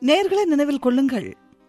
நேர்களை நினைவில் கொள்ளுங்கள்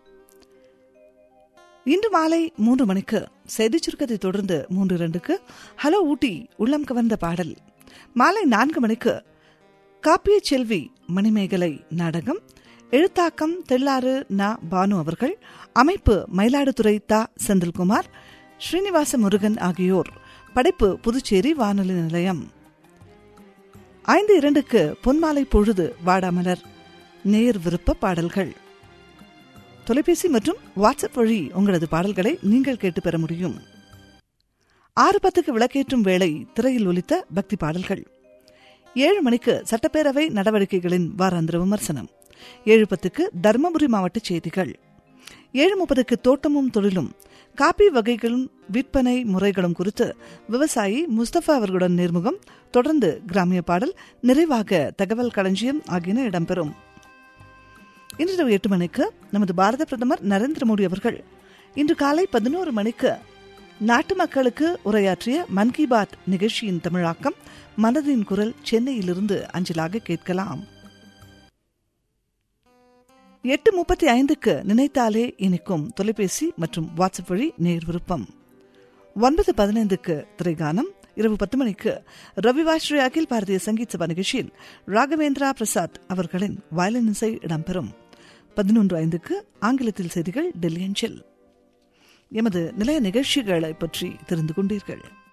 இன்று மாலை மூன்று மணிக்கு செய்திச் சுருக்கத்தை தொடர்ந்து மூன்று இரண்டுக்கு ஹலோ ஊட்டி உள்ளம் கவர்ந்த பாடல் மாலை நான்கு மணிக்கு காப்பிய செல்வி மணிமேகலை நாடகம் எழுத்தாக்கம் தெள்ளாறு நா பானு அவர்கள் அமைப்பு மயிலாடுதுறை தா செந்தில்குமார் ஸ்ரீனிவாச முருகன் ஆகியோர் படைப்பு புதுச்சேரி வானொலி நிலையம் ஐந்து இரண்டுக்கு பொன்மாலை பொழுது வாடாமலர் நேர் விருப்ப பாடல்கள் தொலைபேசி மற்றும் வாட்ஸ்அப் வழி உங்களது பாடல்களை நீங்கள் கேட்டு பெற முடியும் ஆறு பத்துக்கு விளக்கேற்றும் வேளை திரையில் ஒலித்த பக்தி பாடல்கள் ஏழு மணிக்கு சட்டப்பேரவை நடவடிக்கைகளின் வாராந்திர விமர்சனம் ஏழு பத்துக்கு தருமபுரி மாவட்ட செய்திகள் ஏழு முப்பதுக்கு தோட்டமும் தொழிலும் காப்பி வகைகளும் விற்பனை முறைகளும் குறித்து விவசாயி முஸ்தபா அவர்களுடன் நேர்முகம் தொடர்ந்து கிராமிய பாடல் நிறைவாக தகவல் களஞ்சியம் ஆகியன இடம்பெறும் இன்று எட்டு மணிக்கு நமது பாரத பிரதமர் நரேந்திர மோடி அவர்கள் இன்று காலை பதினோரு மணிக்கு நாட்டு மக்களுக்கு உரையாற்றிய மன் கி பாத் நிகழ்ச்சியின் தமிழாக்கம் மனதின் குரல் சென்னையிலிருந்து அஞ்சலாக கேட்கலாம் எட்டு முப்பத்தி ஐந்துக்கு நினைத்தாலே இனிக்கும் தொலைபேசி மற்றும் வாட்ஸ்அப் வழி நேர் விருப்பம் ஒன்பது பதினைந்துக்கு திரைகானம் இரவு பத்து மணிக்கு ரவிவாஸ்ரீ அகில் பாரதிய சங்கீத் சபா நிகழ்ச்சியில் ராகவேந்திரா பிரசாத் அவர்களின் வயலின் இசை இடம்பெறும் பதினொன்று ஐந்துக்கு ஆங்கிலத்தில் செய்திகள் டெல்லி அஞ்சல் எமது நிலைய நிகழ்ச்சிகளை பற்றி தெரிந்து கொண்டீர்கள்